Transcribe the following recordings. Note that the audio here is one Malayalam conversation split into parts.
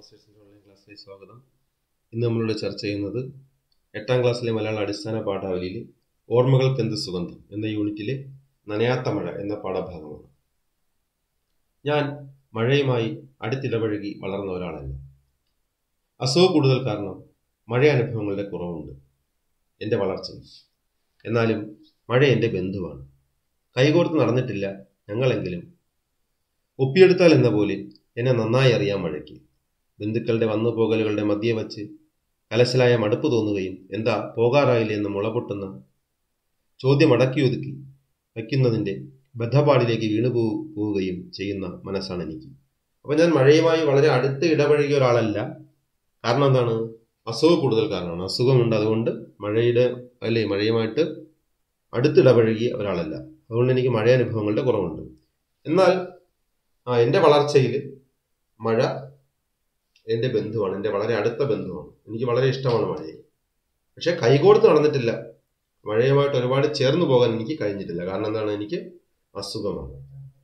മാസ്റ്റേഴ്സിൻ്റെ ഓൺലൈൻ ക്ലാസ്സിലേക്ക് സ്വാഗതം ഇന്ന് നമ്മളിവിടെ ചർച്ച ചെയ്യുന്നത് എട്ടാം ക്ലാസ്സിലെ മലയാള അടിസ്ഥാന പാഠാവലിയിൽ ഓർമ്മകൾക്കെന്ത് സുഗന്ധം എന്ന യൂണിറ്റിലെ നനയാത്ത മഴ എന്ന പാഠഭാഗമാണ് ഞാൻ മഴയുമായി അടുത്തിടപഴകി വളർന്ന ഒരാളല്ല അസുഖ കൂടുതൽ കാരണം മഴ അനുഭവങ്ങളുടെ കുറവുണ്ട് എൻ്റെ വളർച്ചയിൽ എന്നാലും മഴ എൻ്റെ ബന്ധുവാണ് കൈകോർത്ത് നടന്നിട്ടില്ല ഞങ്ങളെങ്കിലും ഒപ്പിയെടുത്താൽ എന്ന പോലെ എന്നെ നന്നായി അറിയാൻ മഴയ്ക്ക് ബന്ധുക്കളുടെ വന്നുപോകലുകളുടെ മധ്യേ വച്ച് കലശലായ മടുപ്പ് തോന്നുകയും എന്താ പോകാറായില്ലേ എന്ന് മുളപൊട്ടുന്ന ചോദ്യം അടക്കി ഒതുക്കി വയ്ക്കുന്നതിൻ്റെ ബദ്ധപ്പാടിലേക്ക് വീണു പോ പോവുകയും ചെയ്യുന്ന മനസ്സാണ് എനിക്ക് അപ്പം ഞാൻ മഴയുമായി വളരെ അടുത്ത് ഇടപഴകിയ ഒരാളല്ല കാരണം എന്താണ് അസുഖം കൂടുതൽ കാരണമാണ് അസുഖമുണ്ട് അതുകൊണ്ട് മഴയുടെ അല്ലേ മഴയുമായിട്ട് അടുത്തിടപഴകിയ ഒരാളല്ല അതുകൊണ്ട് എനിക്ക് മഴയനുഭവങ്ങളുടെ കുറവുണ്ട് എന്നാൽ ആ എൻ്റെ വളർച്ചയിൽ മഴ എൻ്റെ ബന്ധുവാണ് എൻ്റെ വളരെ അടുത്ത ബന്ധുവാണ് എനിക്ക് വളരെ ഇഷ്ടമാണ് മഴയെ പക്ഷെ കൈകോർത്ത് നടന്നിട്ടില്ല മഴയുമായിട്ട് ഒരുപാട് ചേർന്ന് പോകാൻ എനിക്ക് കഴിഞ്ഞിട്ടില്ല കാരണം എന്താണ് എനിക്ക് അസുഖമാണ്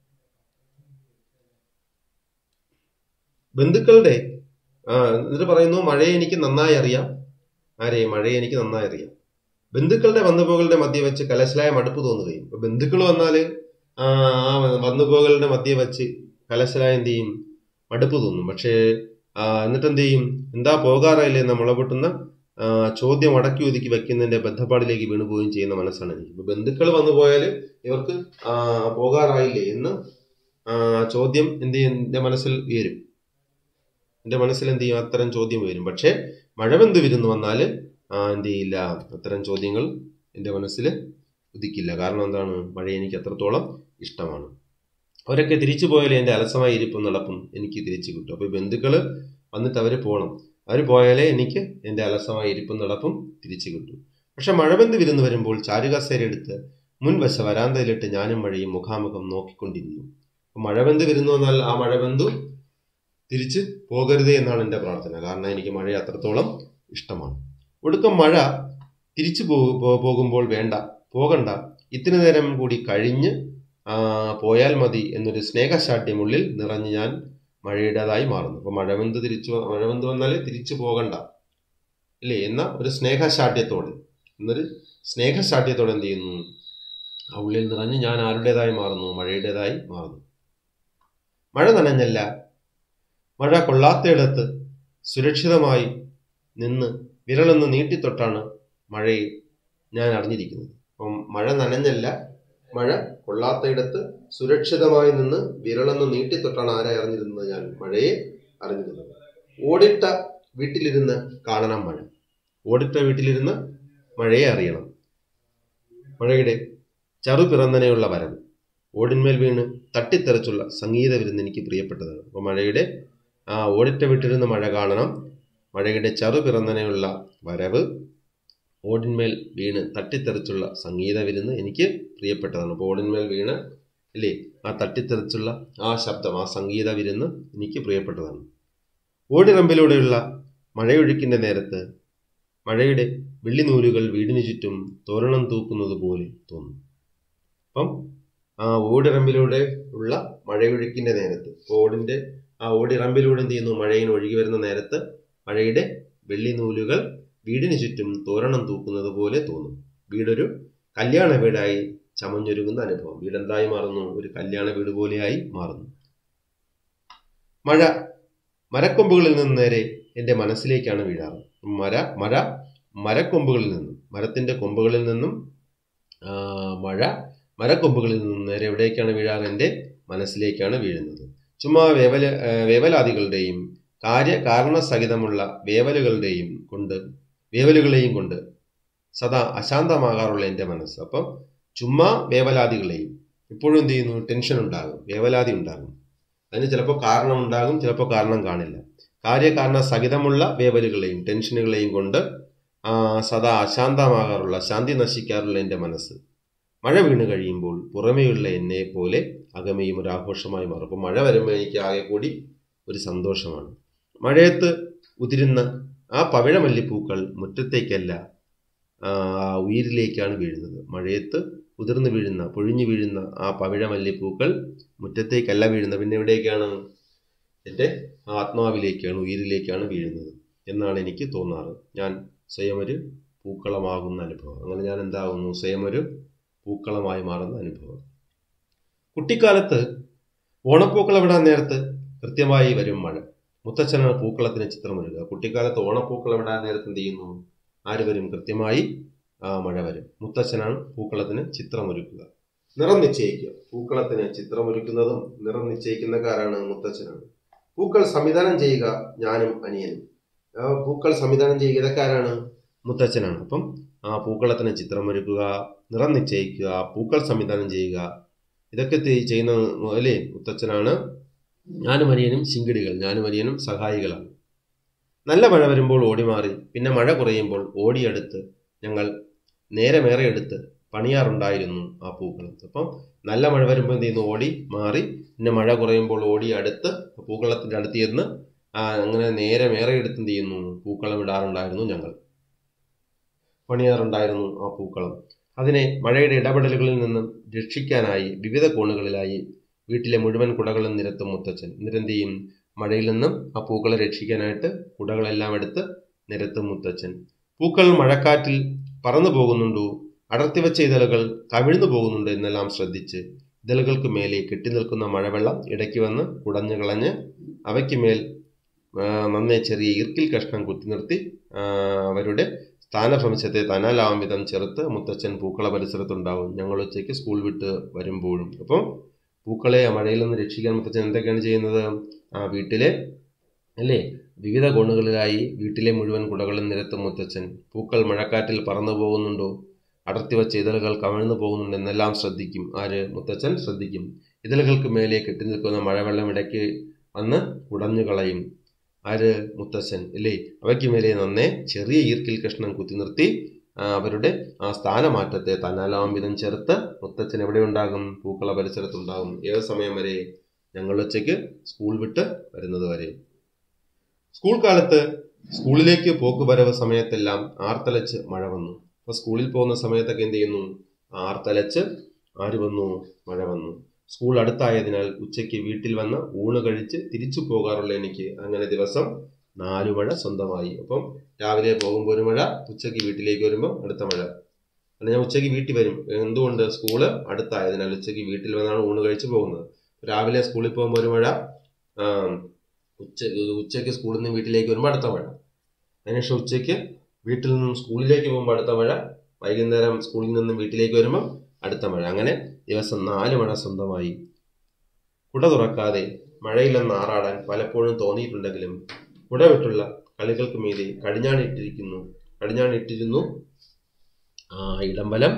ബന്ധുക്കളുടെ ആ, എന്നിട്ട് പറയുന്നു മഴയെ എനിക്ക് നന്നായി അറിയാം ആരെ മഴയെ എനിക്ക് നന്നായി അറിയാം ബന്ധുക്കളുടെ വന്നുപോകളുടെ മധ്യ വെച്ച് കലശലായ മടുപ്പ് തോന്നുകയും ഇപ്പൊ ബന്ധുക്കൾ വന്നാല് ആ ആ വന്നുപോകളുടെ മധ്യ വെച്ച് കലശലായ എന്ത് ചെയ്യും മടുപ്പ് തോന്നും പക്ഷേ ആ, എന്നിട്ട് എന്ത് ചെയ്യും എന്താ പോകാറായില്ലേ എന്ന മുളപൊട്ടുന്ന ആ, ചോദ്യം അടക്കി ഒതുക്കി വെക്കുന്നതിന്റെ ബന്ധപ്പാടിലേക്ക് വീണുപോവുകയും ചെയ്യുന്ന മനസ്സാണ് എനിക്ക് ഇപ്പൊ ബന്ധുക്കൾ വന്നു പോയാൽ ഇവർക്ക് ആ, പോകാറായില്ലേ എന്ന് ആ, ചോദ്യം എന്ത് ചെയ്യും എന്റെ മനസ്സിൽ ഉയരും എന്റെ മനസ്സിൽ എന്ത് ചെയ്യും അത്തരം ചോദ്യം വരും പക്ഷേ മഴബന്ധു വിരുന്ന് വന്നാൽ എന്ത് ചെയ്യില്ല അത്തരം ചോദ്യങ്ങൾ എൻ്റെ മനസ്സിൽ ഉദിക്കില്ല കാരണം എന്താണ് മഴ എനിക്ക് അത്രത്തോളം ഇഷ്ടമാണ് അവരൊക്കെ തിരിച്ചു പോയാലേ എൻ്റെ അലസമായ ഇരിപ്പും നടപ്പും എനിക്ക് തിരിച്ചു കിട്ടും അപ്പോൾ ബന്ധുക്കൾ വന്നിട്ട് അവർ പോകണം അവർ പോയാലേ എനിക്ക് എൻ്റെ അലസമായ ഇരിപ്പും നടപ്പും തിരിച്ചു കിട്ടും പക്ഷെ മഴബന്ധു വിരുന്ന് വരുമ്പോൾ ചാരുകസേര എടുത്ത് മുൻവശ വരാന്തയിലിട്ട് ഞാനും മഴയും മുഖാമുഖം നോക്കിക്കൊണ്ടിരുന്നു അപ്പോൾ മഴബന്ധു വിരുന്ന് വന്നാൽ ആ മഴബന്ധു തിരിച്ച് പോകരുതേ എന്നാണ് എൻ്റെ പ്രാർത്ഥന കാരണം എനിക്ക് മഴ അത്രത്തോളം ഇഷ്ടമാണ് ഒടുക്കം മഴ തിരിച്ചു പോ പോ- പോകുമ്പോൾ വേണ്ട പോകണ്ട ഇത്തിരി നേരം കൂടി കഴിഞ്ഞ് ആ, പോയാൽ മതി എന്നൊരു സ്നേഹശാഠ്യം ഉള്ളിൽ നിറഞ്ഞ് ഞാൻ മഴയുടേതായി മാറുന്നു അപ്പോൾ മഴവന്ത് തിരിച്ചു വ- മഴവന്ത് വന്നാൽ തിരിച്ചു പോകണ്ട ഇല്ലേ എന്ന ഒരു സ്നേഹശാഠ്യത്തോടെ എന്നൊരു സ്നേഹശാഠ്യത്തോടെ എന്ത് ചെയ്യുന്നു ആ ഉള്ളിൽ നിറഞ്ഞ് ഞാൻ ആരുടേതായി മാറുന്നു മഴയുടേതായി മാറുന്നു മഴ നനഞ്ഞല്ല മഴ കൊള്ളാത്തയിടത്ത് സുരക്ഷിതമായി നിന്ന് വിരലൊന്ന് നീട്ടിത്തൊട്ടാണ് മഴയെ ഞാൻ അറിഞ്ഞിരിക്കുന്നത് അപ്പം മഴ നനഞ്ഞല്ല മഴ കൊള്ളാത്തയിടത്ത് സുരക്ഷിതമായി നിന്ന് വിരലൊന്ന് നീട്ടിത്തൊട്ടാണ് ആരെ അറിഞ്ഞിരുന്നത് ഞാൻ മഴയെ അറിഞ്ഞിരുന്നത് ഓടിട്ട വീട്ടിലിരുന്ന് കാണണം മഴ ഓടിട്ട വീട്ടിലിരുന്ന് മഴയെ അറിയണം മഴയുടെ ചറു പിറന്നനെയുള്ള വരവ് ഓടിന്മേൽ വീണ് തട്ടിത്തെറിച്ചുള്ള സംഗീത വിരുന്ന് എനിക്ക് പ്രിയപ്പെട്ടതാണ് അപ്പോൾ മഴയുടെ ആ ഓടിട്ട വീട്ടിലിരുന്ന് മഴ കാണണം മഴയുടെ ചറു പിറന്നനെയുള്ള വരവ് ഓടിന്മേൽ വീണ് തട്ടിത്തെറിച്ചുള്ള സംഗീത വിരുന്ന് എനിക്ക് പ്രിയപ്പെട്ടതാണ് അപ്പോൾ ഓടിന്മേൽ വീണ് അല്ലേ ആ തട്ടിത്തെറിച്ചുള്ള ആ ശബ്ദം ആ സംഗീത വിരുന്ന് എനിക്ക് പ്രിയപ്പെട്ടതാണ് ഓടിറമ്പിലൂടെയുള്ള മഴയൊഴുക്കിൻ്റെ നേരത്ത് മഴയുടെ വെള്ളിനൂലുകൾ വീടിനു ചുറ്റും തോരണം തൂക്കുന്നത് പോലെ തോന്നും അപ്പം ആ ഓടിറമ്പിലൂടെ ഉള്ള മഴയൊഴുക്കിൻ്റെ നേരത്ത് ഓടിൻ്റെ ആ ഓടിറമ്പിലൂടെ എന്ത് ചെയ്യുന്നു മഴയിന് ഒഴുകി വരുന്ന നേരത്ത് മഴയുടെ വെള്ളിനൂലുകൾ വീടിന് ചുറ്റും തോരണം തൂക്കുന്നത് പോലെ തോന്നും വീടൊരു കല്യാണ വീടായി ചമഞ്ഞൊരുങ്ങുന്ന അനുഭവം വീട് എന്തായി മാറുന്നു ഒരു കല്യാണ വീട് പോലെയായി മാറുന്നു മഴ മരക്കൊമ്പുകളിൽ നിന്ന് നേരെ എൻ്റെ മനസ്സിലേക്കാണ് വീഴാറ് മര മഴ മരക്കൊമ്പുകളിൽ നിന്നും മരത്തിൻ്റെ കൊമ്പുകളിൽ നിന്നും ആ, മഴ മരക്കൊമ്പുകളിൽ നിന്നും നേരെ എവിടേക്കാണ് വീഴാറ് എൻ്റെ മനസ്സിലേക്കാണ് വീഴുന്നത് ചുമ്മാ വേവല ആ, വേവലാദികളുടെയും കാര്യകാരണസഹിതമുള്ള വേവലുകളുടെയും കൊണ്ട് വേവലുകളെയും കൊണ്ട് സദാ അശാന്തമാകാറുള്ള എൻ്റെ മനസ്സ് അപ്പം ചുമ്മാ വേവലാദികളെയും ഇപ്പോഴും എന്ത് ചെയ്യുന്നു ടെൻഷൻ ഉണ്ടാകും വേവലാതി ഉണ്ടാകും അതിന് ചിലപ്പോൾ കാരണം ഉണ്ടാകും ചിലപ്പോൾ കാരണം കാണില്ല കാര്യകാരണ സഹിതമുള്ള വേവലുകളെയും ടെൻഷനുകളെയും കൊണ്ട് ആ, സദാ അശാന്തമാകാറുള്ള ശാന്തി നശിക്കാറുള്ള എൻ്റെ മനസ്സ് മഴ വീണ് കഴിയുമ്പോൾ പുറമേയുള്ള എന്നെ പോലെ അകമയും ഒരു ആഘോഷമായി മാറും അപ്പോൾ മഴ വരുമ്പോൾ എനിക്ക് ആകെ കൂടി ഒരു സന്തോഷമാണ് മഴയത്ത് ഉതിരുന്ന ആ പവിഴമല്ലിപ്പൂക്കൾ മുറ്റത്തേക്കല്ല ആ ഉയിരിലേക്കാണ് വീഴുന്നത് മഴയത്ത് ഉതിർന്നു വീഴുന്ന പൊഴിഞ്ഞു വീഴുന്ന ആ പവിഴമല്ലിപ്പൂക്കൾ മുറ്റത്തേക്കല്ല വീഴുന്നത് പിന്നെ എവിടേക്കാണ് എൻ്റെ ആത്മാവിലേക്കാണ് ഉയിരിലേക്കാണ് വീഴുന്നത് എന്നാണ് എനിക്ക് തോന്നാറ് ഞാൻ സ്വയം ഒരു പൂക്കളമാകുന്ന അനുഭവം അങ്ങനെ ഞാൻ എന്താകുന്നു സ്വയം ഒരു പൂക്കളമായി മാറുന്ന അനുഭവം കുട്ടിക്കാലത്ത് ഓണപ്പൂക്കളം ഇടാൻ നേരത്ത് കൃത്യമായി വരും മഴ മുത്തച്ഛനാണ് പൂക്കളത്തിന് ചിത്രമൊരുക്കുക കുട്ടിക്കാലത്ത് ഓണപ്പൂക്കളം ഇടാൻ നേരത്ത് എന്ത് ചെയ്യുന്നു ആര് വരും കൃത്യമായി ആ മഴ വരും മുത്തച്ഛനാണ് പൂക്കളത്തിന് ചിത്രമൊരുക്കുക നിറം നിശ്ചയിക്കുക പൂക്കളത്തിന് ചിത്രമൊരുക്കുന്നതും നിറം നിശ്ചയിക്കുന്നക്കാരാണ് മുത്തച്ഛനാണ് പൂക്കൾ സംവിധാനം ചെയ്യുക ഞാനും അനിയനും ആ പൂക്കൾ സംവിധാനം ചെയ്യുക ഇതൊക്കെ ആരാണ് മുത്തച്ഛനാണ് അപ്പം ആ പൂക്കളത്തിന് ചിത്രമൊരുക്കുക നിറം നിശ്ചയിക്കുക പൂക്കൾ സംവിധാനം ചെയ്യുക ഇതൊക്കെ തി- ചെയ്യുന്ന അല്ലേ മുത്തച്ഛനാണ് ഞാനും അനിയനും ശിങ്കിടികൾ ഞാനും അനിയനും സഹായികളാണ് നല്ല മഴ വരുമ്പോൾ ഓടി മാറി പിന്നെ മഴ കുറയുമ്പോൾ ഓടിയെടുത്ത് ഞങ്ങൾ നേരമേറെ എടുത്ത് പണിയാറുണ്ടായിരുന്നു ആ പൂക്കളം അപ്പം നല്ല മഴ വരുമ്പോൾ എന്ത് ചെയ്യുന്നു ഓടി മാറി പിന്നെ മഴ കുറയുമ്പോൾ ഓടി അടുത്ത് പൂക്കളത്തിൻ്റെ അടുത്ത് ചെന്ന് ആ, അങ്ങനെ നേരമേറെ എടുത്ത് എന്ത് ചെയ്യുന്നു പൂക്കളം ഇടാറുണ്ടായിരുന്നു ഞങ്ങൾ പണിയാറുണ്ടായിരുന്നു ആ പൂക്കളം അതിനെ മഴയുടെ ഇടപെടലുകളിൽ നിന്നും രക്ഷിക്കാനായി വിവിധ കോണുകളിലായി വീട്ടിലെ മുഴുവൻ കുടകളും നിരത്തും മുത്തച്ഛൻ എന്നിട്ടെന്ത് ചെയ്യും മഴയിൽ നിന്നും ആ പൂക്കളെ രക്ഷിക്കാനായിട്ട് കുടകളെല്ലാം എടുത്ത് നിരത്തും മുത്തച്ഛൻ പൂക്കൾ മഴക്കാറ്റിൽ പറന്നു പോകുന്നുണ്ടോ അടർത്തി വെച്ച ഇതളുകൾ കവിഴ്ന്നു പോകുന്നുണ്ട് എന്നെല്ലാം ശ്രദ്ധിച്ച് ഇതളുകൾക്ക് മേലെ കെട്ടിനിൽക്കുന്ന മഴവെള്ളം ഇടയ്ക്ക് വന്ന് കുടഞ്ഞു കളഞ്ഞ് അവയ്ക്ക് മേൽ ആ, നന്നേ ചെറിയ ഈർക്കിൽ കഷ്ണം കുത്തി നിർത്തി ആ, അവരുടെ സ്ഥാനഭ്രംശത്തെ തനാലാവും വിധം ചെറുത്ത് മുത്തച്ഛൻ പൂക്കള പരിസരത്തുണ്ടാവും ഞങ്ങൾ ഉച്ചയ്ക്ക് സ്കൂൾ വിട്ട് വരുമ്പോഴും അപ്പം പൂക്കളെ ആ മഴയിൽ നിന്ന് രക്ഷിക്കാൻ മുത്തച്ഛൻ എന്തൊക്കെയാണ് ചെയ്യുന്നത് ആ വീട്ടിലെ അല്ലേ വിവിധ കോണുകളിലായി വീട്ടിലെ മുഴുവൻ കുടകളും നിരത്തും മുത്തച്ഛൻ പൂക്കൾ മഴക്കാറ്റിൽ പറന്നു പോകുന്നുണ്ടോ അടർത്തി വച്ച ഇതളുകൾ കവിഴ്ന്നു പോകുന്നുണ്ട് എന്നെല്ലാം ശ്രദ്ധിക്കും ആര് മുത്തച്ഛൻ ശ്രദ്ധിക്കും ഇതളുകൾക്ക് മേലെ കെട്ടി നിൽക്കുന്ന മഴവെള്ളം ഇടയ്ക്ക് വന്ന് കുടഞ്ഞു കളയും ആര് മുത്തച്ഛൻ ഇല്ലേ അവയ്ക്ക് മേലെ നന്നേ ചെറിയ ഈർക്കിൽ കഷ്ണം കുത്തി നിർത്തി ആ, അവരുടെ ആ സ്ഥാനമാറ്റത്തെ തന്നാലാവും വിധം ചേർത്ത് മുത്തച്ഛൻ എവിടെ ഉണ്ടാകും പൂക്കള പരിസരത്തുണ്ടാകും ഏത് സമയം വരെ ഞങ്ങൾ ഉച്ചയ്ക്ക് സ്കൂൾ വിട്ട് വരുന്നത് വരെ സ്കൂൾ കാലത്ത് സ്കൂളിലേക്ക് പോക്കുവരവ് സമയത്തെല്ലാം ആർത്തലച്ച് മഴ വന്നു അപ്പൊ സ്കൂളിൽ പോകുന്ന സമയത്തൊക്കെ എന്ത് ചെയ്യുന്നു ആർത്തലച്ച് ആര് വന്നു മഴ വന്നു സ്കൂൾ അടുത്തായതിനാൽ ഉച്ചയ്ക്ക് വീട്ടിൽ വന്ന് ഊണ് കഴിച്ച് തിരിച്ചു പോകാറുള്ള എനിക്ക് അങ്ങനെ ദിവസം നാലു മഴ സ്വന്തമായി അപ്പം രാവിലെ പോകുമ്പോൾ ഒരു മഴ ഉച്ചയ്ക്ക് വീട്ടിലേക്ക് വരുമ്പോൾ അടുത്ത മഴ അല്ല ഞാൻ ഉച്ചയ്ക്ക് വീട്ടിൽ വരും എന്തുകൊണ്ട് സ്കൂള് അടുത്തായതിനാൽ ഉച്ചയ്ക്ക് വീട്ടിൽ വന്നാണ് ഊണ് കഴിച്ച് പോകുന്നത് രാവിലെ സ്കൂളിൽ പോകുമ്പോൾ ഒരു മഴ ആ, ഉച്ച ഉച്ചയ്ക്ക് സ്കൂളിൽ നിന്ന് വീട്ടിലേക്ക് വരുമ്പോൾ അടുത്ത മഴ അതിനുശേഷം ഉച്ചയ്ക്ക് വീട്ടിൽ നിന്നും സ്കൂളിലേക്ക് പോകുമ്പോൾ അടുത്ത മഴ വൈകുന്നേരം സ്കൂളിൽ നിന്നും വീട്ടിലേക്ക് വരുമ്പോൾ അടുത്ത മഴ അങ്ങനെ ദിവസം നാല് മഴ സ്വന്തമായി കുട തുറക്കാതെ മഴയില്ലെന്ന് ആറാടാൻ പലപ്പോഴും തോന്നിയിട്ടുണ്ടെങ്കിലും കുട വിട്ടുള്ള കളികൾക്ക് മീതെ കടിഞ്ഞാണിട്ടിരിക്കുന്നു കടിഞ്ഞാണിട്ടിരുന്നു ആ ഇടംബലം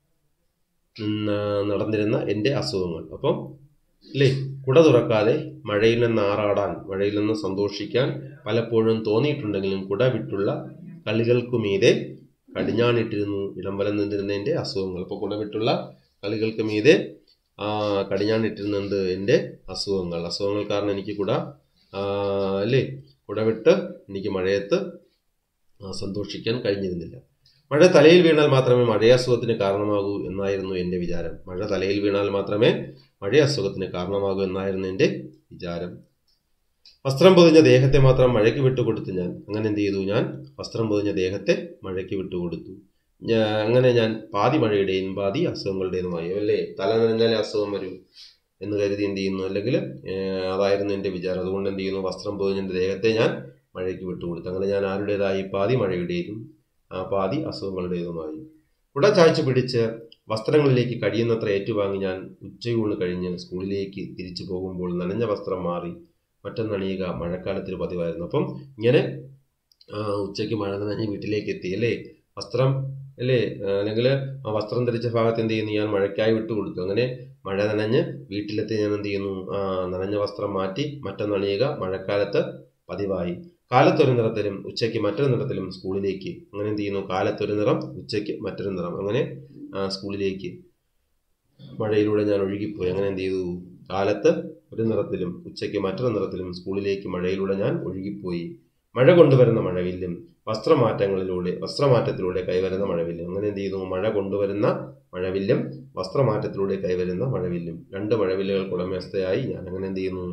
നിന്ന് നടന്നിരുന്ന എൻ്റെ അസുഖങ്ങൾ അപ്പം അല്ലേ കുട തുറക്കാതെ മഴയിൽ നിന്ന് ആറാടാൻ മഴയിൽ നിന്ന് സന്തോഷിക്കാൻ പലപ്പോഴും തോന്നിയിട്ടുണ്ടെങ്കിലും കുട വിട്ടുള്ള കളികൾക്കു മീതെ കടിഞ്ഞാണിട്ടിരുന്നു ഇടംബലം നിന്നിരുന്നതിൻ്റെ അസുഖങ്ങൾ അപ്പോൾ കുട വിട്ടുള്ള കളികൾക്ക് മീതെ ആ, കടിഞ്ഞാണിട്ടിരുന്നുണ്ട് എൻ്റെ അസുഖങ്ങൾ അസുഖങ്ങൾ കാരണം എനിക്ക് കുട ആ, അല്ലേ കുട വിട്ട് എനിക്ക് മഴയത്ത് ആ, സന്തോഷിക്കാൻ കഴിഞ്ഞിരുന്നില്ല മഴ തലയിൽ വീണാൽ മാത്രമേ മഴയസുഖത്തിന് കാരണമാകൂ എന്നായിരുന്നു എൻ്റെ വിചാരം മഴ തലയിൽ വീണാൽ മാത്രമേ മഴയസുഖത്തിന് കാരണമാകൂ എന്നായിരുന്നു എൻ്റെ വിചാരം വസ്ത്രം പൊതിഞ്ഞ ദേഹത്തെ മാത്രം മഴയ്ക്ക് വിട്ടുകൊടുത്തു ഞാൻ അങ്ങനെ എന്ത് ചെയ്തു ഞാൻ വസ്ത്രം പൊതിഞ്ഞ ദേഹത്തെ മഴയ്ക്ക് വിട്ടുകൊടുത്തു ഞാ- അങ്ങനെ ഞാൻ പാതി മഴയുടെയും പാതി അസുഖങ്ങളുടേതുമായി അല്ലേ തല നനഞ്ഞാലേ അസുഖം വരൂ എന്ന് കരുതി എന്ത് ചെയ്യുന്നു അല്ലെങ്കിൽ ഏഹ്, അതായിരുന്നു എൻ്റെ വിചാരം അതുകൊണ്ട് എന്ത് ചെയ്യുന്നു വസ്ത്രം പൊതിഞ്ഞ എൻ്റെ ദേഹത്തെ ഞാൻ മഴയ്ക്ക് വിട്ടുകൊടുത്തു അങ്ങനെ ഞാൻ ആരുടേതായി പാതി മഴയുടെയും ആ പാതി അസുഖങ്ങളുടേതുമായി കുട ചായ്ച്ചു പിടിച്ച് വസ്ത്രങ്ങളിലേക്ക് കഴിയുന്നത്ര ഏറ്റുവാങ്ങി ഞാൻ ഉച്ചയൂണ് കഴിഞ്ഞ് സ്കൂളിലേക്ക് തിരിച്ചു പോകുമ്പോൾ നനഞ്ഞ വസ്ത്രം മാറി മറ്റൊന്നണിയുക മഴക്കാലത്തിന് പതിവായിരുന്നു അപ്പം ഇങ്ങനെ ആ, ഉച്ചയ്ക്ക് മഴ നനഞ്ഞ് വീട്ടിലേക്ക് എത്തി അല്ലേ വസ്ത്രം അല്ലേ അല്ലെങ്കിൽ ആ വസ്ത്രം ധരിച്ച ഭാഗത്ത് എന്ത് ചെയ്യുന്നു ഞാൻ മഴയ്ക്കായി വിട്ടുകൊടുത്തു അങ്ങനെ മഴ നനഞ്ഞ് വീട്ടിലെത്തി ഞാൻ എന്ത് ചെയ്യുന്നു ആ നനഞ്ഞ വസ്ത്രം മാറ്റി മറ്റൊന്നണിയുക മഴക്കാലത്ത് പതിവായി കാലത്തൊരു നിറത്തിലും ഉച്ചയ്ക്ക് മറ്റൊരു നിറത്തിലും സ്കൂളിലേക്ക് അങ്ങനെ എന്ത് ചെയ്യുന്നു കാലത്തൊരു നിറം ഉച്ചയ്ക്ക് മറ്റൊരു നിറം അങ്ങനെ ആ, സ്കൂളിലേക്ക് മഴയിലൂടെ ഞാൻ ഒഴുകിപ്പോയി അങ്ങനെ എന്ത് ചെയ്തു കാലത്ത് ഒരു നിറത്തിലും ഉച്ചയ്ക്ക് മറ്റൊരു നിറത്തിലും സ്കൂളിലേക്ക് മഴയിലൂടെ ഞാൻ ഒഴുകിപ്പോയി മഴ കൊണ്ടുവരുന്ന മഴവില്ലും വസ്ത്രമാറ്റങ്ങളിലൂടെ വസ്ത്രമാറ്റത്തിലൂടെ കൈവരുന്ന മഴവില്ലും അങ്ങനെ എന്ത് ചെയ്യുന്നു മഴ കൊണ്ടുവരുന്ന മഴവില്ലും വസ്ത്രമാറ്റത്തിലൂടെ കൈവരുന്ന മഴവില്ലും രണ്ട് മഴവില്ലുകൾക്ക് ഉടമസ്ഥയായി ഞാൻ അങ്ങനെ എന്ത് ചെയ്യുന്നു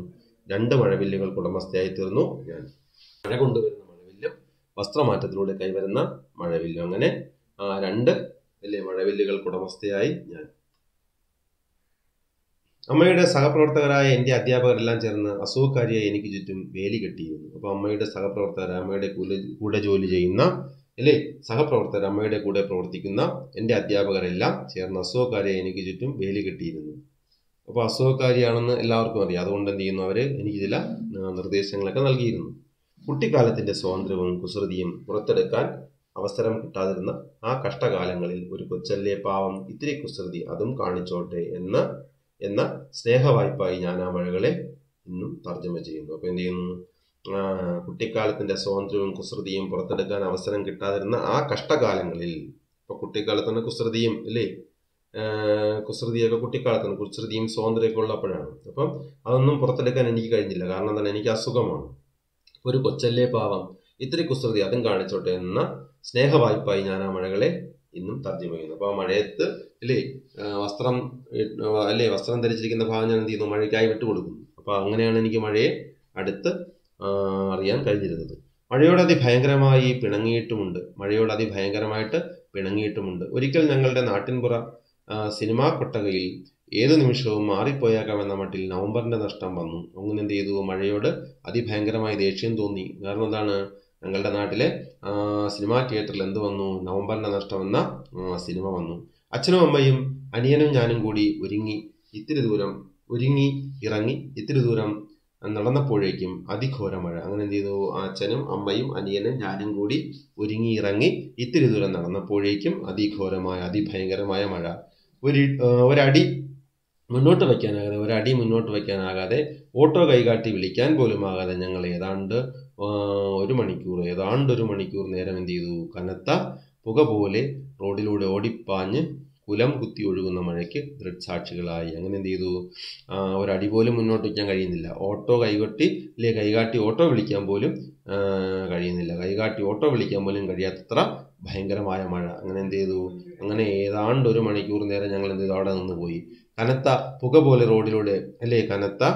രണ്ട് മഴവില്ലുകൾക്ക് ഉടമസ്ഥയായി തീർന്നു ഞാൻ മഴ കൊണ്ടുവരുന്ന മഴവില്ലും വസ്ത്രമാറ്റത്തിലൂടെ കൈവരുന്ന മഴവില്ലും അങ്ങനെ ആ രണ്ട് അല്ലേ മഴവില്ലുകൾക്ക് ഉടമസ്ഥയായി ഞാൻ അമ്മയുടെ സഹപ്രവർത്തകരായ എൻ്റെ അധ്യാപകരെല്ലാം ചേർന്ന് അസുഖക്കാരിയായി എനിക്ക് ചുറ്റും വേലി കെട്ടിയിരുന്നു അപ്പോൾ അമ്മയുടെ സഹപ്രവർത്തകർ അമ്മയുടെ കൂടെ കൂടെ ജോലി ചെയ്യുന്ന അല്ലേ സഹപ്രവർത്തകർ അമ്മയുടെ കൂടെ പ്രവർത്തിക്കുന്ന എൻ്റെ അധ്യാപകരെല്ലാം ചേർന്ന് അസുഖക്കാരിയായി എനിക്ക് ചുറ്റും വേലി കെട്ടിയിരുന്നു അപ്പോൾ അസുഖക്കാരിയാണെന്ന് എല്ലാവർക്കും അറിയാം അതുകൊണ്ട് എന്ത് ചെയ്യുന്നു അവർ എനിക്ക് ചില ആ, നിർദ്ദേശങ്ങളൊക്കെ നൽകിയിരുന്നു കുട്ടിക്കാലത്തിൻ്റെ സ്വാതന്ത്ര്യവും കുസൃതിയും പുറത്തെടുക്കാൻ അവസരം കിട്ടാതിരുന്ന ആ കഷ്ടകാലങ്ങളിൽ ഒരു കൊച്ചല്ലേ പാവം ഇത്തിരി കുസൃതി അതും കാണിച്ചോട്ടെ എന്ന് എന്ന സ്നേഹവായ്പായി ഞാൻ ആ മഴകളെ ഇന്നും തർജ്ജമ ചെയ്യുന്നു അപ്പോൾ എന്ത് ചെയ്യുന്നു ആ, കുട്ടിക്കാലത്തിന്റെ സ്വാതന്ത്ര്യവും കുസൃതിയും പുറത്തെടുക്കാൻ അവസരം കിട്ടാതിരുന്ന ആ കഷ്ടകാലങ്ങളിൽ ഇപ്പൊ കുട്ടിക്കാലത്തിന് കുസൃതിയും അല്ലേ ആ, കുസൃതിയൊക്കെ കുട്ടിക്കാലത്താണ് കുസൃതിയും സ്വാതന്ത്ര്യമൊക്കെ ഉള്ളപ്പോഴാണ് അപ്പം അതൊന്നും പുറത്തെടുക്കാൻ എനിക്ക് കഴിഞ്ഞില്ല കാരണം എന്താണ് എനിക്ക് അസുഖമാണ് ഒരു കൊച്ചല്ലേ പാവം ഇത്തിരി കുസൃതി അതും കാണിച്ചോട്ടെ എന്ന സ്നേഹവായ്പായി ഞാൻ ആ മഴകളെ ഇന്നും തർജ്ജമ ചെയ്യുന്നു അപ്പോൾ ആ മഴയത്ത് അല്ലേ ആ, വസ്ത്രം ഇട്ട് അല്ലേ വസ്ത്രം ധരിച്ചിരിക്കുന്ന ഭാഗം ഞാൻ എന്ത് ചെയ്യുന്നു മഴയ്ക്കായി വിട്ടുകൊടുക്കുന്നു അപ്പോൾ അങ്ങനെയാണ് എനിക്ക് മഴയെ അടുത്ത് ആ, അറിയാൻ കഴിഞ്ഞിരുന്നത് മഴയോട് അതിഭയങ്കരമായി പിണങ്ങിയിട്ടുമുണ്ട് മഴയോട് അതിഭയങ്കരമായിട്ട് പിണങ്ങിയിട്ടുമുണ്ട് ഒരിക്കൽ ഞങ്ങളുടെ നാട്ടിൻപുറ ആ, സിനിമാ കൊട്ടകയിൽ ഏത് നിമിഷവും മാറിപ്പോയേക്കാമെന്ന മട്ടിൽ നവംബറിന്റെ നഷ്ടം വന്നു അങ്ങനെ എന്ത് ചെയ്തു മഴയോട് അതിഭയങ്കരമായി ദേഷ്യം തോന്നി കാരണം എന്താണ് ഞങ്ങളുടെ നാട്ടിലെ ആ, സിനിമാ തിയേറ്ററിൽ എന്ത് വന്നു നവംബറിന്റെ നഷ്ടം എന്ന ആ, സിനിമ വന്നു അച്ഛനും അമ്മയും അനിയനും ഞാനും കൂടി ഒരുങ്ങി ഇത്തിരി ദൂരം ഒരുങ്ങി ഇറങ്ങി ഇത്തിരി ദൂരം നടന്നപ്പോഴേക്കും അതിഘോര മഴ അങ്ങനെ എന്ത് ചെയ്തു അച്ഛനും അമ്മയും അനിയനും ഞാനും കൂടി ഒരുങ്ങി ഇറങ്ങി ഇത്തിരി ദൂരം നടന്നപ്പോഴേക്കും അതിഘോരമായ അതിഭയങ്കരമായ മഴ ഒരു ആ, ഒരടി മുന്നോട്ട് വയ്ക്കാനാകാതെ ഒരടി മുന്നോട്ട് വയ്ക്കാനാകാതെ ഓട്ടോ കൈകാട്ടി വിളിക്കാൻ പോലും ആകാതെ ഞങ്ങൾ ഏതാണ്ട് ആ, ഒരു മണിക്കൂർ ഏതാണ്ട് ഒരു മണിക്കൂർ നേരം എന്ത് ചെയ്തു കനത്ത പുക പോലെ റോഡിലൂടെ ഓടിപ്പാഞ്ഞ് കുലം കുത്തി ഒഴുകുന്ന മഴയ്ക്ക് ദൃക്സാക്ഷികളായി അങ്ങനെ എന്ത് ചെയ്തു ആ, ഒരടി പോലും മുന്നോട്ട് വയ്ക്കാൻ കഴിയുന്നില്ല ഓട്ടോ കൈകൊട്ടി അല്ലെ കൈകാട്ടി ഓട്ടോ വിളിക്കാൻ പോലും ആ, കഴിയുന്നില്ല കൈകാട്ടി ഓട്ടോ വിളിക്കാൻ പോലും കഴിയാത്തത്ര ഭയങ്കരമായ മഴ അങ്ങനെ എന്ത് ചെയ്തു അങ്ങനെ ഏതാണ്ട് ഒരു മണിക്കൂർ നേരം ഞങ്ങൾ എന്ത് ചെയ്തു അവിടെ നിന്ന് പോയി കനത്ത പുക പോലെ റോഡിലൂടെ അല്ലേ കനത്ത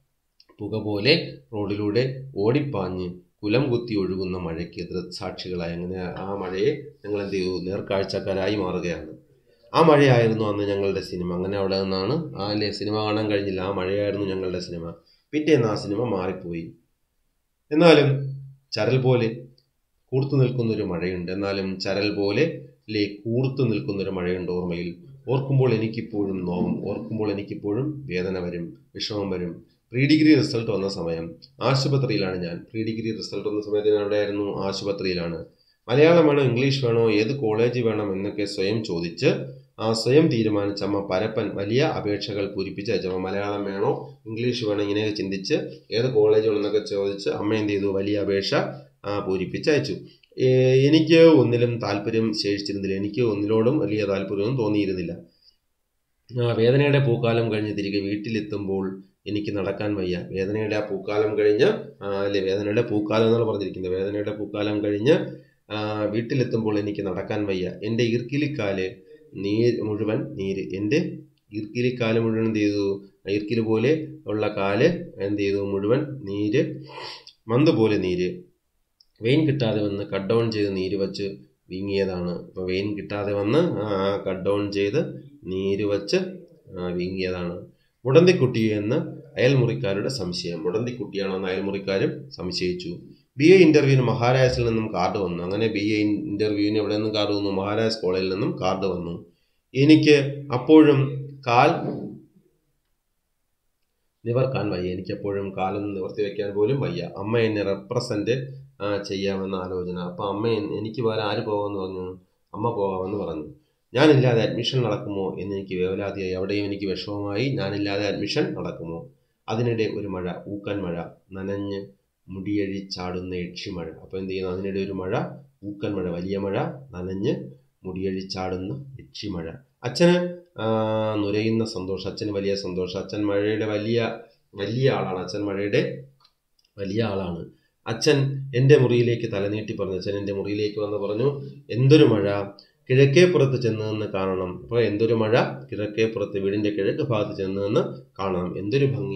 പുക പോലെ റോഡിലൂടെ ഓടിപ്പാഞ്ഞ് കുലം കുത്തി ഒഴുകുന്ന മഴയ്ക്ക് ദൃക്സാക്ഷികളായി അങ്ങനെ ആ മഴയെ ഞങ്ങൾ എന്ത് ചെയ്തു നേർക്കാഴ്ചക്കാരായി മാറുകയാണ് ആ മഴയായിരുന്നു അന്ന് ഞങ്ങളുടെ സിനിമ അങ്ങനെ അവിടെ നിന്നാണ് ആ അല്ലേ സിനിമ കാണാൻ കഴിഞ്ഞില്ല ആ മഴയായിരുന്നു ഞങ്ങളുടെ സിനിമ പിറ്റേന്ന് ആ സിനിമ മാറിപ്പോയി എന്നാലും ചരൽ പോലെ കൂർത്തു നിൽക്കുന്നൊരു മഴയുണ്ട് എന്നാലും ചരൽ പോലെ അല്ലേ കൂർത്തു നിൽക്കുന്നൊരു മഴയുണ്ട് ഓർമ്മയിൽ ഓർക്കുമ്പോൾ എനിക്കിപ്പോഴും നോവും ഓർക്കുമ്പോൾ എനിക്കിപ്പോഴും വേദന വരും വിഷമം വരും പ്രീ ഡിഗ്രി റിസൾട്ട് വന്ന സമയം ആശുപത്രിയിലാണ് ഞാൻ പ്രീ ഡിഗ്രി റിസൾട്ട് വന്ന സമയത്ത് ഞാൻ എവിടെയായിരുന്നു ആശുപത്രിയിലാണ് മലയാളം വേണോ ഇംഗ്ലീഷ് വേണോ ഏത് കോളേജ് വേണം എന്നൊക്കെ സ്വയം ചോദിച്ച് ആ സ്വയം തീരുമാനിച്ച അമ്മ പരപ്പൻ വലിയ അപേക്ഷകൾ പൂരിപ്പിച്ച് അയച്ചമ്മ മലയാളം വേണോ ഇംഗ്ലീഷ് വേണോ ഇങ്ങനെയൊക്കെ ചിന്തിച്ച് ഏത് കോളേജ് വേണമെന്നൊക്കെ ചോദിച്ച് അമ്മ എന്ത് ചെയ്തു വലിയ അപേക്ഷ ആ, പൂരിപ്പിച്ച് അയച്ചു ഏ, എനിക്ക് ഒന്നിലും താല്പര്യം ശേഷിച്ചിരുന്നില്ല എനിക്ക് ഒന്നിലോടും വലിയ താല്പര്യമൊന്നും തോന്നിയിരുന്നില്ല ആ, വേദനയുടെ പൂക്കാലം കഴിഞ്ഞ് തിരികെ വീട്ടിലെത്തുമ്പോൾ എനിക്ക് നടക്കാൻ വയ്യ വേദനയുടെ ആ പൂക്കാലം കഴിഞ്ഞ് ആ, അല്ലേ വേദനയുടെ പൂക്കാലം എന്നാണ് പറഞ്ഞിരിക്കുന്നത് വേദനയുടെ പൂക്കാലം കഴിഞ്ഞ് ആ, വീട്ടിലെത്തുമ്പോൾ എനിക്ക് നടക്കാൻ വയ്യ എൻ്റെ ഇർക്കിലിക്കാല് നീര് മുഴുവൻ നീര് എൻ്റെ ഇർക്കിലിക്കാല് മുഴുവൻ എന്ത് ചെയ്തു ഇർക്കില് പോലെ ഉള്ള കാല് എന്ത് ചെയ്തു മുഴുവൻ നീര് മന്ത് പോലെ നീര് വെയിൻ കിട്ടാതെ വന്ന് കട്ട് ഡൗൺ ചെയ്ത് നീര് വച്ച് വീങ്ങിയതാണ് അപ്പോൾ വെയിൻ കിട്ടാതെ വന്ന് കട്ട് ഡൗൺ ചെയ്ത് നീര് വച്ച് ആ, വീങ്ങിയതാണ് മുടന്തിക്കുട്ടി എന്ന് അയൽമുറിക്കാരുടെ സംശയം മുടന്തിക്കുട്ടിയാണോ എന്ന് അയൽമുറിക്കാരും സംശയിച്ചു ബി എ ഇന്റർവ്യൂവിന് മഹാരാജസിൽ നിന്നും കാർഡ് വന്നു അങ്ങനെ ബി എ ഇന്റർവ്യൂവിന് എവിടെ നിന്നും കാർഡ് വന്നു മഹാരാജ് കോളേജിൽ നിന്നും കാർഡ് വന്നു എനിക്ക് അപ്പോഴും കാൽ നിവർക്കാൻ വയ്യ എനിക്ക് എപ്പോഴും കാലൊന്നും നിവർത്തി വെക്കാൻ പോലും വയ്യ അമ്മ എന്നെ റെപ്രസെന്റ് ചെയ്യാമെന്ന ആലോചന അപ്പൊ അമ്മ എൻ- എനിക്ക് പകരം ആര് പോകാമെന്ന് പറഞ്ഞു അമ്മ പോകാമെന്ന് പറഞ്ഞു ഞാനില്ലാതെ അഡ്മിഷൻ നടക്കുമോ എന്ന് എനിക്ക് വേവലാതിയായി അവിടെയും എനിക്ക് വിഷമമായി ഞാനില്ലാതെ അഡ്മിഷൻ നടക്കുമോ അതിനിടെ ഒരു മഴ ഊക്കാൻ മഴ നനഞ്ഞ് മുടിയഴി ചാടുന്ന യക്ഷിമഴ അപ്പോൾ എന്ത് ചെയ്യുന്നു അതിനിടെ ഒരു മഴ ഊക്കൻ മഴ വലിയ മഴ നനഞ്ഞ് മുടിയഴി ചാടുന്ന യക്ഷിമഴ അച്ഛന് ആ, നുരയുന്ന സന്തോഷം അച്ഛന് വലിയ സന്തോഷം അച്ഛൻ മഴയുടെ വലിയ വലിയ ആളാണ് അച്ഛൻ മഴയുടെ വലിയ ആളാണ് അച്ഛൻ എൻ്റെ മുറിയിലേക്ക് തലനീട്ടി പറഞ്ഞു അച്ഛൻ എൻ്റെ മുറിയിലേക്ക് വന്ന് പറഞ്ഞു എന്തൊരു മഴ കിഴക്കേപ്പുറത്ത് ചെന്ന് നിന്ന് കാണണം അപ്പോൾ എന്തൊരു മഴ കിഴക്കേപ്പുറത്ത് വീടിൻ്റെ കിഴക്ക് ഭാഗത്ത് ചെന്ന് നിന്ന് കാണണം എന്തൊരു ഭംഗി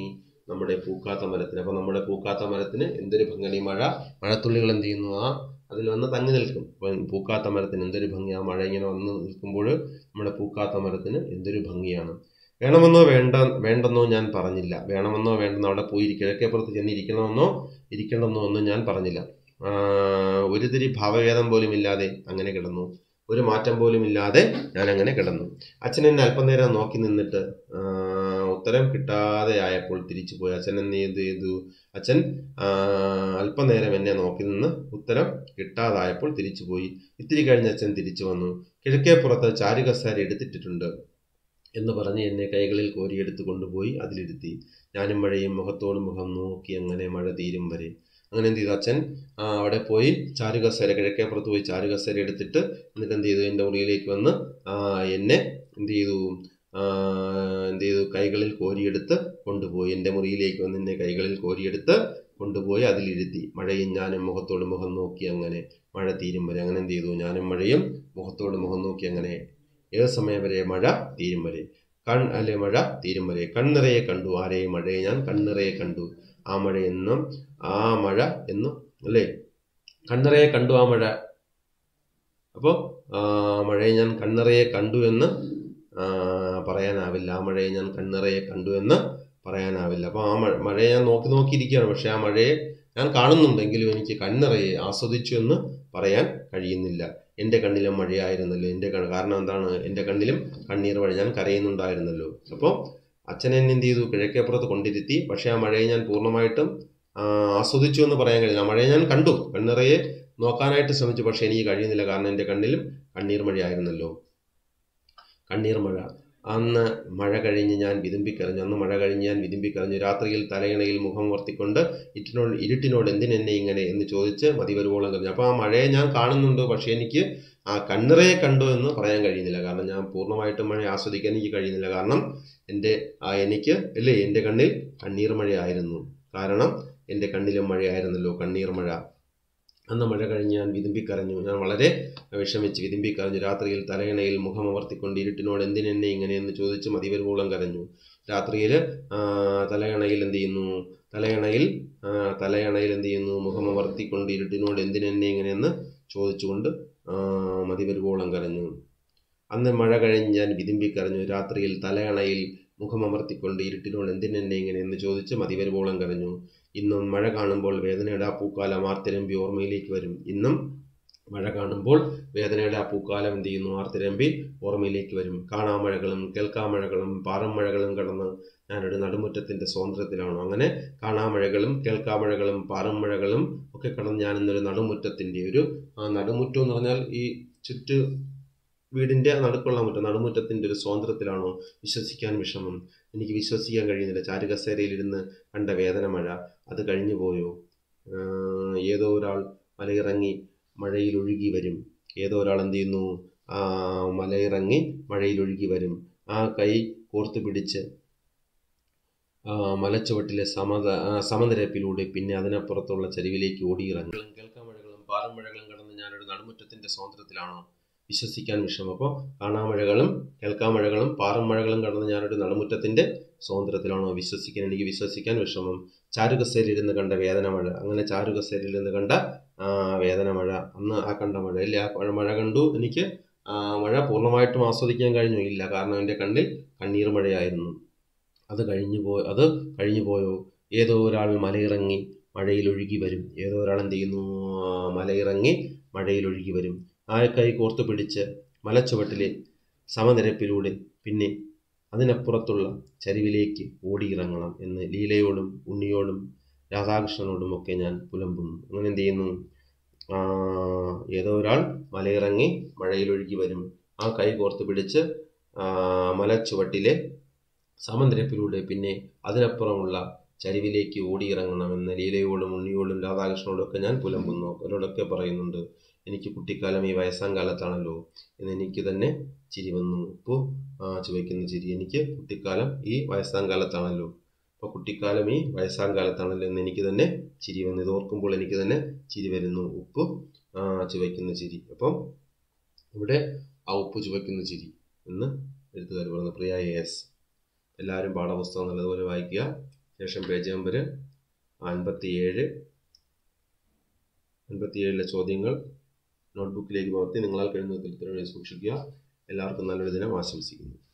നമ്മുടെ പൂക്കാത്ത മരത്തിന് അപ്പോൾ നമ്മുടെ പൂക്കാത്ത മരത്തിന് എന്തൊരു ഭംഗി മഴ മഴത്തുള്ളികൾ എന്ത് ചെയ്യുന്നു ആ അതിൽ വന്ന് തങ്ങി നിൽക്കും അപ്പം പൂക്കാത്ത മരത്തിന് എന്തൊരു ഭംഗി ആ മഴ ഇങ്ങനെ വന്ന് നിൽക്കുമ്പോൾ നമ്മുടെ പൂക്കാത്ത മരത്തിന് എന്തൊരു ഭംഗിയാണ് വേണമെന്നോ വേണ്ട വേണ്ടെന്നോ ഞാൻ പറഞ്ഞില്ല വേണമെന്നോ വേണ്ടെന്നോ അവിടെ പോയി കിഴക്കേപ്പുറത്ത് ചെന്ന് ഇരിക്കണമെന്നോ ഇരിക്കണമെന്നോ ഒന്നും ഞാൻ പറഞ്ഞില്ല ആ, ഒരു തിരി ഭാവഭേദം പോലും ഇല്ലാതെ അങ്ങനെ കിടന്നു ഒരു മാറ്റം പോലും ഇല്ലാതെ ഞാൻ അങ്ങനെ കിടന്നു അച്ഛൻ എന്നെ അല്പനേരം നോക്കി നിന്നിട്ട് ആ, ഉത്തരം കിട്ടാതെ ആയപ്പോൾ തിരിച്ചു പോയി അച്ഛൻ എന്നെ എന്ത് ചെയ്തു അച്ഛൻ ആ, അല്പനേരം എന്നെ നോക്കി നിന്ന് ഉത്തരം കിട്ടാതായപ്പോൾ തിരിച്ചു പോയി ഇത്തിരി കഴിഞ്ഞ് അച്ഛൻ തിരിച്ചു വന്നു കിഴക്കേപ്പുറത്ത് ചാരുകസാര എടുത്തിട്ടിട്ടുണ്ട് എന്ന് പറഞ്ഞ് എന്നെ കൈകളിൽ കോരിയെടുത്ത് കൊണ്ടുപോയി അതിലിരുത്തി ഞാനും മഴയും മുഖത്തോട് മുഖം നോക്കി അങ്ങനെ മഴ തീരും വരെ അങ്ങനെ എന്ത് ചെയ്തു അച്ഛൻ ആ, അവിടെ പോയി ചാരുകസേര കിഴക്കേപ്പുറത്ത് പോയി ചാരുകസേര എടുത്തിട്ട് എന്നിട്ട് എന്ത് ചെയ്തു എൻ്റെ മുറിയിലേക്ക് വന്ന് ആ, എന്നെ എന്ത് ചെയ്തു ആ, എന്ത് ചെയ്തു കൈകളിൽ കോരിയെടുത്ത് കൊണ്ടുപോയി എൻ്റെ മുറിയിലേക്ക് വന്ന് എന്നെ കൈകളിൽ കോരിയെടുത്ത് കൊണ്ടുപോയി അതിലിരുത്തി മഴയും ഞാനും മുഖത്തോട് മുഖം നോക്കി അങ്ങനെ മഴ തീരും വരെ അങ്ങനെ എന്ത് ചെയ്തു ഞാനും മഴയും മുഖത്തോട് മുഖം നോക്കി അങ്ങനെ ഏത് സമയം വരെ മഴ തീരും വരെ കൺ അല്ലെ മഴ തീരും വരെ കണ്ണിറയെ കണ്ടു ആരെ മഴയെ ഞാൻ കണ്ണിറയെ കണ്ടു ആ മഴ എന്നും ആ മഴ എന്നും അല്ലേ കണ്ണിറയെ കണ്ടു ആ മഴ അപ്പോൾ മഴയെ ഞാൻ കണ്ണിറയെ കണ്ടു എന്ന് ആ, പറയാനാവില്ല ആ മഴയെ ഞാൻ കണ്ണിറയെ കണ്ടു എന്ന് പറയാനാവില്ല അപ്പോൾ ആ മഴ മഴയെ ഞാൻ നോക്കി നോക്കിയിരിക്കുകയാണ് പക്ഷേ ആ മഴയെ ഞാൻ കാണുന്നുണ്ടെങ്കിലും എനിക്ക് കണ്ണിറയെ ആസ്വദിച്ചു എന്ന് പറയാൻ കഴിയുന്നില്ല എൻ്റെ കണ്ണിലും മഴയായിരുന്നല്ലോ എൻ്റെ കണ്ണ് കാരണം എന്താണ് എൻ്റെ കണ്ണിലും കണ്ണീർ മഴ ഞാൻ കരയുന്നുണ്ടായിരുന്നല്ലോ അപ്പോൾ അച്ഛൻ എന്നെ എന്ത് ചെയ്തു കിഴക്കേപ്പുറത്ത് കൊണ്ടിരുത്തി പക്ഷേ ആ മഴയെ ഞാൻ പൂർണ്ണമായിട്ടും ആ, ആസ്വദിച്ചു എന്ന് പറയാൻ കഴിയില്ല ആ മഴയെ ഞാൻ കണ്ടു കണ്ണിറയെ നോക്കാനായിട്ട് ശ്രമിച്ചു പക്ഷേ എനിക്ക് കഴിയുന്നില്ല കാരണം എൻ്റെ കണ്ണിലും കണ്ണീർ മഴയായിരുന്നല്ലോ കണ്ണീർ മഴ അന്ന് മഴ കഴിഞ്ഞ് ഞാൻ വിതുമ്പിക്കരഞ്ഞു അന്ന് മഴ കഴിഞ്ഞ് ഞാൻ വിതുമ്പിക്കരഞ്ഞു രാത്രിയിൽ തലയിണയിൽ മുഖം വർത്തിക്കൊണ്ട് ഇരുട്ടിനോട് ഇരുട്ടിനോട് എന്തിനെന്നെ ഇങ്ങനെ എന്ന് ചോദിച്ച് മതിവരുവോളം കരഞ്ഞു അപ്പോൾ ആ മഴയെ ഞാൻ കാണുന്നുണ്ട് പക്ഷേ എനിക്ക് ആ കണ്ണിറയെ കണ്ടു എന്ന് പറയാൻ കഴിയുന്നില്ല കാരണം ഞാൻ പൂർണ്ണമായിട്ടും മഴ ആസ്വദിക്കാൻ എനിക്ക് കഴിയുന്നില്ല കാരണം എൻ്റെ ആ എനിക്ക് അല്ലേ എൻ്റെ കണ്ണിൽ കണ്ണീർ മഴയായിരുന്നു കാരണം എൻ്റെ കണ്ണിലും മഴയായിരുന്നല്ലോ കണ്ണീർ മഴ അന്ന് മഴ കഴിഞ്ഞ് ഞാൻ വിതുമ്പിക്കരഞ്ഞു ഞാൻ വളരെ വിഷമിച്ച് വിതുമ്പിക്കരഞ്ഞു രാത്രിയിൽ തലയിണയിൽ മുഖമവർത്തിക്കൊണ്ട് ഇരുട്ടിനോട് എന്തിനെന്നെ ഇങ്ങനെയെന്ന് ചോദിച്ച് മതിവരുവോളം കരഞ്ഞു രാത്രിയിൽ തലയണയിൽ എന്ത് ചെയ്യുന്നു തലയണയിൽ ആ, തലയണയിൽ എന്ത് ചെയ്യുന്നു മുഖമവർത്തിക്കൊണ്ട് ഇരുട്ടിനോട് എന്തിനെന്നെ ഇങ്ങനെയെന്ന് ചോദിച്ചുകൊണ്ട് ആ, മതിവരുവോളം കരഞ്ഞു അന്ന് മഴ കഴിഞ്ഞ് ഞാൻ വിതുമ്പിക്കരഞ്ഞു രാത്രിയിൽ തലയണയിൽ മുഖമമർത്തിക്കൊണ്ട് ഇരുട്ടിനോട് എന്തിനെന്നെ ഇങ്ങനെ എന്ന് ചോദിച്ച് മതിവരുവോളം കരഞ്ഞു ഇന്നും മഴ കാണുമ്പോൾ വേദനയുടെ ആ പൂക്കാലം ആർത്തിരമ്പി ഓർമ്മയിലേക്ക് വരും ഇന്നും മഴ കാണുമ്പോൾ വേദനയുടെ ആ പൂക്കാലം എന്ത് ചെയ്യുന്നു ആർത്തിരമ്പി ഓർമ്മയിലേക്ക് വരും കാണാമഴകളും കേൾക്കാമഴകളും പാറമഴകളും കടന്ന് ഞാനൊരു നടുമുറ്റത്തിൻ്റെ സ്വാതന്ത്ര്യത്തിലാണോ അങ്ങനെ കാണാമഴകളും കേൾക്കാമഴകളും പാറമഴകളും ഒക്കെ കടന്ന് ഞാൻ ഇന്നൊരു നടുമുറ്റത്തിൻ്റെ ഒരു ആ നടുമുറ്റം എന്ന് പറഞ്ഞാൽ ഈ ചുറ്റു വീടിൻ്റെ നടുക്കുള്ള മുറ്റം നടുമുറ്റത്തിൻ്റെ ഒരു സ്വാതന്ത്ര്യത്തിലാണോ വിശ്വസിക്കാൻ വിഷമം എനിക്ക് വിശ്വസിക്കാൻ കഴിയുന്നില്ല ചാരുകസേരയിലിരുന്ന് കണ്ട വേദന മഴ അത് കഴിഞ്ഞു പോയോ ആഹ് ഏതോ ഒരാൾ മലയിറങ്ങി മഴയിൽ ഒഴുകി വരും ഏതോ ഒരാൾ എന്ത് ചെയ്യുന്നു ആ മലയിറങ്ങി മഴയിൽ ഒഴുകി വരും ആ കൈ കോർത്തു പിടിച്ച് ആ മലച്ചുവട്ടിലെ സമത ആ സമനിരപ്പിലൂടെ പിന്നെ അതിനപ്പുറത്തുള്ള ചരിവിലേക്ക് ഓടിയിറങ്ങി കേൾക്കാമഴകളും പാറമഴകളും കടന്ന് ഞാനൊരു നടുമുറ്റത്തിൻ്റെ സ്വാതന്ത്ര്യത്തിലാണോ വിശ്വസിക്കാൻ വിഷമം അപ്പോൾ കാണാമഴകളും കേൾക്കാമഴകളും പാറമഴകളും കടന്ന് ഞാനൊരു നടുമുറ്റത്തിൻ്റെ സ്വാതന്ത്ര്യത്തിലാണോ വിശ്വസിക്കാൻ എനിക്ക് വിശ്വസിക്കാൻ വിഷമം ചാരുകസേരിലിരുന്ന് കണ്ട വേദന മഴ അങ്ങനെ ചാരുകസേരിലിരുന്ന് കണ്ട ആ, വേദന മഴ അന്ന് ആ കണ്ട മഴ ഇല്ല ആ മഴ- മഴ കണ്ടു എനിക്ക് ആ, മഴ പൂർണ്ണമായിട്ടും ആസ്വദിക്കാൻ കഴിഞ്ഞു ഇല്ല കാരണം എൻ്റെ കണ്ണിൽ കണ്ണീർ മഴയായിരുന്നു അത് കഴിഞ്ഞു പോ അത് കഴിഞ്ഞു പോയോ ഏതോ ഒരാൾ മലയിറങ്ങി മഴയിൽ ഒഴുകി വരും ഏതോ ഒരാൾ എന്ത് ചെയ്യുന്നു ആ, മലയിറങ്ങി മഴയിൽ ഒഴുകി വരും ആ കൈ കോർത്തു പിടിച്ച് മലച്ചുവട്ടിലെ സമനിരപ്പിലൂടെ പിന്നെ അതിനപ്പുറത്തുള്ള ചരിവിലേക്ക് ഓടിയിറങ്ങണം എന്ന് ലീലയോടും ഉണ്ണിയോടും രാധാകൃഷ്ണനോടും ഒക്കെ ഞാൻ പുലമ്പുന്നു അങ്ങനെ എന്ത് ചെയ്യുന്നു ആ, ഏതോ ഒരാൾ മലയിറങ്ങി മഴയിലൊഴുകി വരും ആ കൈ കോർത്ത് പിടിച്ച് ആ, മലച്ചുവട്ടിലെ സമനിരപ്പിലൂടെ പിന്നെ അതിനപ്പുറമുള്ള ചരിവിലേക്ക് ഓടിയിറങ്ങണമെന്ന് ലീലയോടും ഉണ്ണിയോടും രാധാകൃഷ്ണനോടും ഒക്കെ ഞാൻ പുലമ്പുന്നു അവരോടൊക്കെ പറയുന്നുണ്ട് എനിക്ക് കുട്ടിക്കാലം ഈ വയസ്സാം കാലത്താണല്ലോ എന്ന് എനിക്ക് തന്നെ ചിരി വന്നു ഇപ്പോൾ ചുവയ്ക്കുന്ന ചിരി എനിക്ക് കുട്ടിക്കാലം ഈ വയസ്സാം കാലത്താണല്ലോ അപ്പോൾ കുട്ടിക്കാലം ഈ വയസ്സാം കാലത്താണല്ലോ എന്ന് എനിക്ക് തന്നെ ചിരി വന്നു ഇത് ഓർക്കുമ്പോൾ എനിക്ക് തന്നെ ചിരി വരുന്നു ഉപ്പ് ആ, ചുവയ്ക്കുന്ന ചിരി അപ്പം ഇവിടെ ആ ഉപ്പ് ചുവയ്ക്കുന്ന ചിരി എന്ന് എഴുത്തുകാർ പറയുന്നു പ്രിയ എ എസ് എല്ലാവരും പാഠപുസ്തകം നല്ലതുപോലെ വായിക്കുക ശേഷം പേജ് നമ്പർ അൻപത്തിയേഴ് അൻപത്തിയേഴിലെ ചോദ്യങ്ങൾ നോട്ട്ബുക്കിലേക്ക് പകർത്തി നിങ്ങളാൽ കഴിയുന്ന ഉത്തരത്തിലൂടെ സൂക്ഷിക്കുക എല്ലാവർക്കും നല്ലൊരു ദിനം ആശംസിക്കുന്നു